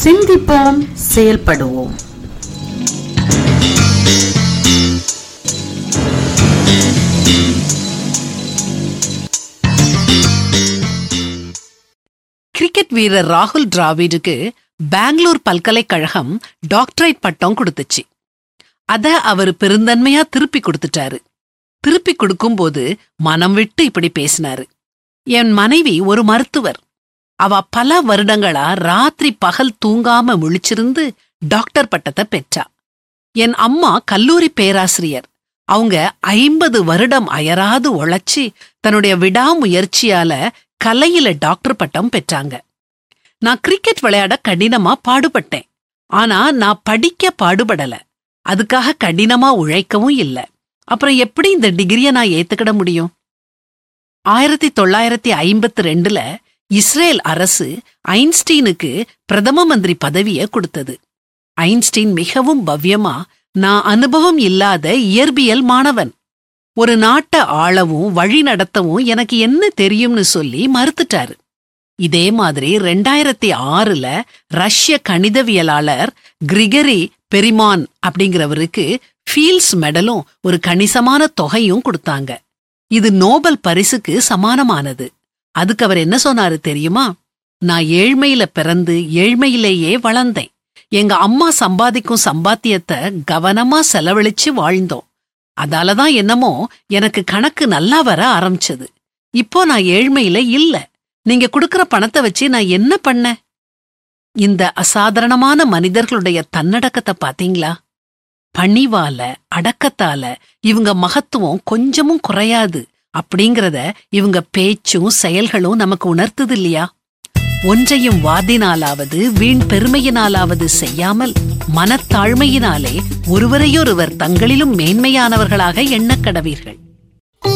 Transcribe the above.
சிந்திப்போம் செயல்படுவோம் கிரிக்கெட் வீரர் ராகுல் டிராவிடுக்கு பெங்களூர் பல்கலைக்கழகம் டாக்டரேட் பட்டம் கொடுத்துச்சு அத அவர் பெருந்தன்மையா திருப்பி கொடுத்துட்டாரு திருப்பி கொடுக்கும்போது மனம் விட்டு இப்படி பேசினாரு என் மனைவி ஒரு மருத்துவர் அவ பல வருடங்களா ராத்திரி பகல் தூங்காம முழிச்சிருந்து டாக்டர் பட்டத்தை பெற்றா என் அம்மா கல்லூரி பேராசிரியர் அவங்க ஐம்பது வருடம் அயராது உழைச்சி தன்னுடைய விடாமுயற்சியால கலையில டாக்டர் பட்டம் பெற்றாங்க நான் கிரிக்கெட் விளையாட கடினமா பாடுபட்டேன் ஆனா நான் படிக்க பாடுபடல அதுக்காக கடினமா உழைக்கவும் இல்ல அப்புறம் எப்படி இந்த டிகிரிய நான் ஏத்துக்கிட முடியும் ஆயிரத்தி தொள்ளாயிரத்தி ஐம்பத்தி ரெண்டுல இஸ்ரேல் அரசு ஐன்ஸ்டீனுக்கு பிரதம மந்திரி பதவியை கொடுத்தது ஐன்ஸ்டீன் மிகவும் பவ்யமா நான் அனுபவம் இல்லாத இயற்பியல் மாணவன் ஒரு நாட்டை ஆளவும் வழி நடத்தவும் எனக்கு என்ன தெரியும்னு சொல்லி மறுத்துட்டாரு இதே மாதிரி ரெண்டாயிரத்தி ஆறுல ரஷ்ய கணிதவியலாளர் கிரிகரி பெரிமான் அப்படிங்கிறவருக்கு ஃபீல்ட்ஸ் மெடலும் ஒரு கணிசமான தொகையும் கொடுத்தாங்க இது நோபல் பரிசுக்கு சமானமானது அதுக்கு அவர் என்ன சொன்னாரு தெரியுமா நான் ஏழ்மையில பிறந்து ஏழ்மையிலேயே வளர்ந்தேன் எங்க அம்மா சம்பாதிக்கும் சம்பாத்தியத்தை கவனமா செலவழிச்சு வாழ்ந்தோம் அதாலதான் என்னமோ எனக்கு கணக்கு நல்லா வர ஆரம்பிச்சது இப்போ நான் ஏழ்மையில இல்ல நீங்க குடுக்கற பணத்தை வச்சு நான் என்ன பண்ண இந்த அசாதாரணமான மனிதர்களுடைய தன்னடக்கத்தை பாத்தீங்களா பணிவால அடக்கத்தால இவங்க மகத்துவம் கொஞ்சமும் குறையாது அப்படிங்கறத இவங்க பேச்சும் செயல்களும் நமக்கு உணர்த்துது இல்லையா ஒன்றையும் வாதினாலாவது வீண் பெருமையினாலாவது செய்யாமல் மனத்தாழ்மையினாலே ஒருவரையொருவர் தங்களிலும் மேன்மையானவர்களாக எண்ணக் கடவீர்கள்